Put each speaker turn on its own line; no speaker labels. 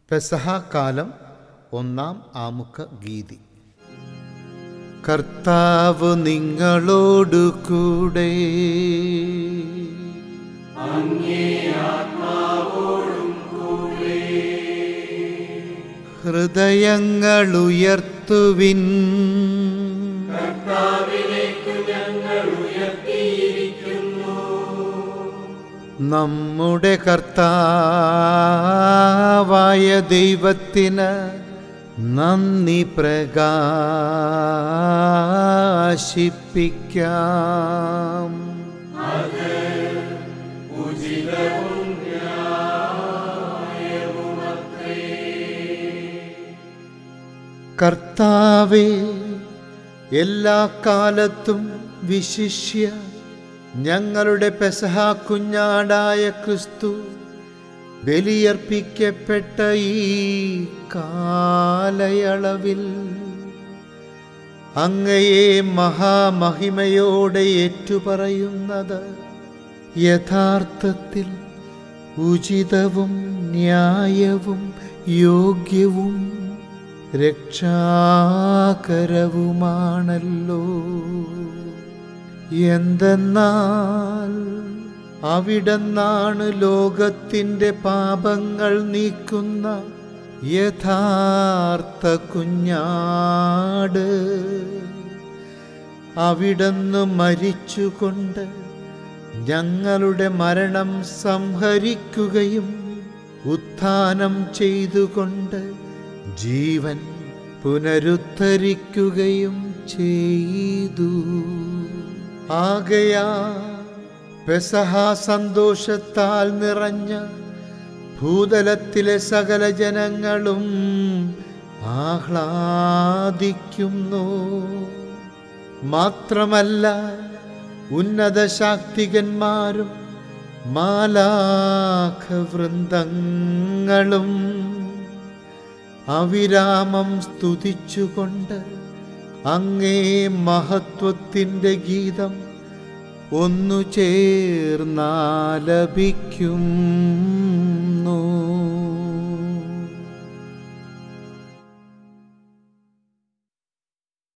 പെസഹാക്കാലം ഒന്നാം ആമുഖ ഗീതി കർത്താവ് നിങ്ങളോടു കൂടെ ഹൃദയങ്ങൾ ഉയർത്തുവിൻ നമ്മുടെ കർത്താവായ ദൈവത്തിന് നന്ദി പ്രകാശിപ്പിക്കാം കർത്താവേ എല്ലാ കാലത്തും വിശിഷ്യ ഞങ്ങളുടെ പെസഹ കുഞ്ഞാടായ ക്രിസ്തു ബലിയർപ്പിക്കപ്പെട്ട ഈ കാലയളവിൽ അങ്ങയെ മഹാമഹിമയോടെ ഏറ്റുപറയുന്നത് യഥാർത്ഥത്തിൽ ഉചിതവും ന്യായവും യോഗ്യവും രക്ഷാകരവുമാണല്ലോ എന്തെന്നാൽ അവിടെന്നാണ് ലോകത്തിൻ്റെ പാപങ്ങൾ നീക്കുന്ന യഥാർത്ഥ കുഞ്ഞാട് അവിടുന്ന് മരിച്ചുകൊണ്ട് ഞങ്ങളുടെ മരണം സംഹരിക്കുകയും ഉത്ഥാനം ചെയ്തുകൊണ്ട് ജീവൻ പുനരുദ്ധരിക്കുകയും ചെയ്തു ആകയാ പെസഹ സന്തോഷത്താൽ നിറഞ്ഞ ഭൂതലത്തിലെ സകല ജനങ്ങളും ആഹ്ലാദിക്കുന്നു മാത്രമല്ല ഉന്നത ശാക്തികന്മാരും മാലാഖവൃന്ദങ്ങളും അവിരാമം സ്തുതിച്ചുകൊണ്ട് അങ്ങേ മഹത്വത്തിൻ്റെ ഗീതം ഒന്നു ചേർന്നാലപിക്കും